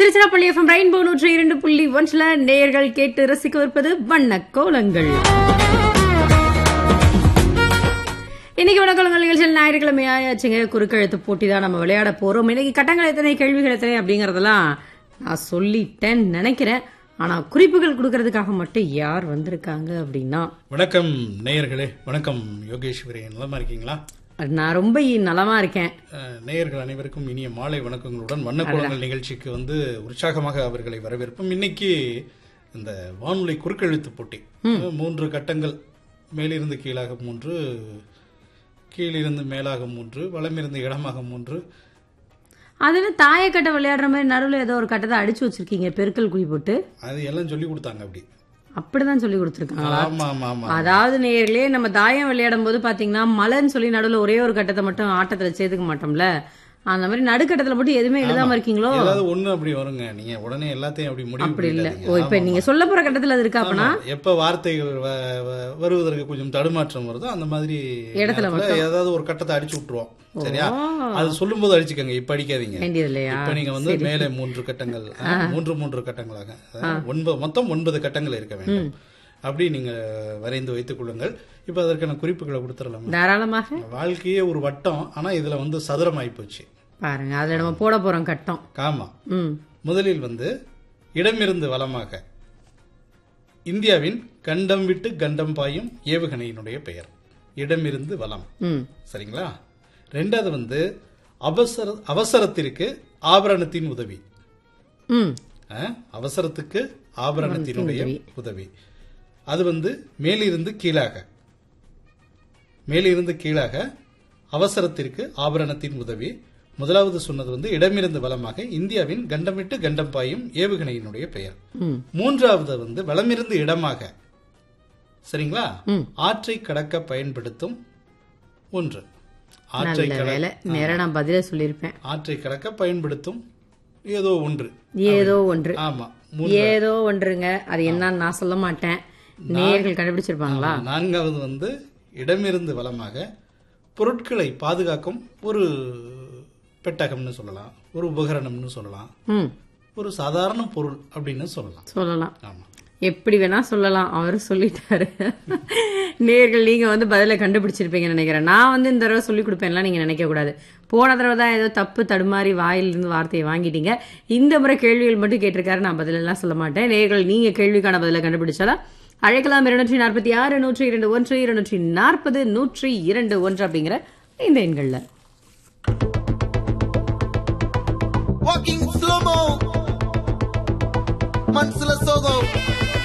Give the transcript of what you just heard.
Tiruchirappalli FM rainbow நூற்றி இரண்டு புள்ளி ஒன்றில் நேயர்கள் கேட்டு ரசிக்கவிருப்பது வண்ண கோலங்கள் இன்னைக்கு வணக்கங்கள் நிகழ்ச்சியில் ஞாயிற்றுக்கிழமை ஆயாச்சுங்க குறுக்கெழுத்து போட்டி தான் நம்ம விளையாட போறோம் இன்னைக்கு கட்டங்கள் எத்தனை கேள்விகள் எத்தனை அப்படிங்கறதெல்லாம் நான் சொல்லிட்டேன் நினைக்கிறேன் ஆனா குறிப்புகள் கொடுக்கறதுக்காக மட்டும் யார் வந்திருக்காங்க அப்படின்னா வணக்கம் நேயர்களே வணக்கம் யோகேஸ்வரி நலமா இருக்கீங்களா நான் ரொம்ப நலமா இருக்கேன் அஹ், நேயர்கள் அனைவருக்கும் இனிய மாலை வணக்கங்களுடன் வண்ணக்குளங்கள் நிகழ்ச்சிக்கு வந்து உற்சாகமாக அவர்களை வரவேற்போம் இன்னைக்கு இந்த வானொலி குறுக்கெழுத்து போட்டி மூன்று கட்டங்கள் மேலிருந்து கீழாக மூன்று கீழிருந்து மேலாக மூன்று வலமிருந்து இடமாக மூன்று அது என்ன தாயக்கட்டை விளையாடுற மாதிரி நடுவில் ஏதோ ஒரு கட்டத்தை அடிச்சு வச்சிருக்கீங்க பெருக்கல் குழி போட்டு அது எல்லாம் சொல்லி கொடுத்தாங்க அப்படி அப்படிதான் சொல்லி கொடுத்துருக்காங்க ஆமா ஆமா ஆமா அதாவது நேர்களே நம்ம தாயம் விளையாடும் போது பாத்தீங்கன்னா மலைன்னு சொல்லி நடுவுல ஒரே ஒரு கட்டத்தை மட்டும் ஆட்டத்துல சேர்த்துக்க மாட்டோம்ல அந்த மாதிரி நடுக்கட்டத்துல மட்டும் எதுவுமே எழுதாம இருக்கீங்களோ ஏதாவது ஒண்ணு அப்படி வருங்க நீங்க உடனே எல்லாத்தையும் அப்படி முடிவு அப்படி இல்ல பண்ணிடாதீங்க. ஓ இப்ப நீங்க சொல்ல போற கட்டத்துல அது இருக்கா அப்பனா ஆமா. எப்ப வார்த்தைகள் வ- வ- வருவதற்கு கொஞ்சம் தடுமாற்றம் வருதோ அந்த மாதிரி இடத்துல நேரத்துல ஏதாவது ஒரு கட்டத்தை அடிச்சு விட்டுருவோம் சரியா அது சொல்லும்போது அடிச்சுக்கங்க இப்ப அடிக்காதீங்க வேண்டியது இல்லையா இப்ப நீங்க வந்து மேலே மூன்று கட்டங்கள் ஆ, மூன்று மூன்று கட்டங்களாக அதாவது ஒன்பது மொத்தம் ஒன்பது கட்டங்கள் இருக்க வேண்டும் அப்படி நீங்க வரைந்து வைத்துக் கொள்ளுங்கள் இப்ப அதற்கான குறிப்புகளை கொடுத்துடலாம் தாராளமாக வாழ்க்கையே ஒரு வட்டம் ஆனா இதுல வந்து சதுரம் ஆயிப்போச்சு பாருங்க அதுல நம்ம போட போறோம் கட்டம் காமா ம் முதலில் வந்து இடமிருந்து வலமாக இந்தியாவின் கண்டம் விட்டு கண்டம் பாயும் ஏவுகணையினுடைய பெயர் இடமிருந்து வலம் ம் சரிங்களா ரெண்டாவது வந்து அவசர அவசரத்திற்கு ஆபரணத்தின் உதவி ம் ஆ? அவசரத்துக்கு ஆபரணத்தினுடைய உதவி அது வந்து மேலிருந்து கீழாக மேலிருந்து கீழாக அவசரத்திற்கு ஆபரணத்தின் உதவி முதலாவது சொன்னது வந்து இடமிருந்து வலமாக இந்தியாவின் கண்டமிட்டு கண்டம் பாயும் ஏவுகணையினுடைய பெயர் ம் மூன்றாவது வந்து வலமிருந்து இடமாக சரிங்களா ம். ஆற்றை கடக்க பயன்படுத்தும் ஒன்று ஆற்றை நல்ல கட- வேலை நேரம் நான் பதில சொல்லியிருப்பேன் ஆற்றை கடக்க பயன்படுத்தும் ஏதோ ஒன்று ஏதோ ஒன்று ஆமா மூ- ஏதோ ஒன்றுங்க அது என்னன்னு நான் சொல்ல மாட்டேன் நேயர்கள் கண்டுபிடிச்சிருப்பாங்களா நான்காவது வந்து இடமிருந்து வலமாக பொருட்களை பாதுகாக்கும் ஒரு பெட்டகம்னு சொல்லலாம் ஒரு உபகரணம்னு சொல்லலாம் ம் ஒரு சாதாரண பொருள் அப்படின்னு சொல்லலாம் சொல்லலாம் ஆமா எப்படி வேணா சொல்லலாம் அவரு சொல்லிட்டாரு நேர்கள் நீங்க வந்து பதில கண்டுபிடிச்சிருப்பீங்கன்னு நினைக்கிறேன் நான் வந்து இந்த தடவை சொல்லி கொடுப்பேன்லாம் நீங்க நினைக்க கூடாது போன தடவை தான் ஏதோ தப்பு தடுமாறி வாயிலிருந்து வார்த்தையை வாங்கிட்டீங்க இந்த முறை கேள்விகள் மட்டும் கேட்டிருக்காரு நான் பதிலெல்லாம் சொல்ல மாட்டேன் நேர்கள் நீங்க கேள்விக்கான பதில கண்டுபிடிச்சாலா அழைக்கலாம் இருநூற்றி நாற்பத்தி ஆறு நூற்றி இரண்டு ஒன்று இருநூற்றி நாற்பது நூற்றி இரண்டு ஒன்று அப்படிங்கிற இந்த எண்கள்ல Walking slow mo. Mansala Sogo.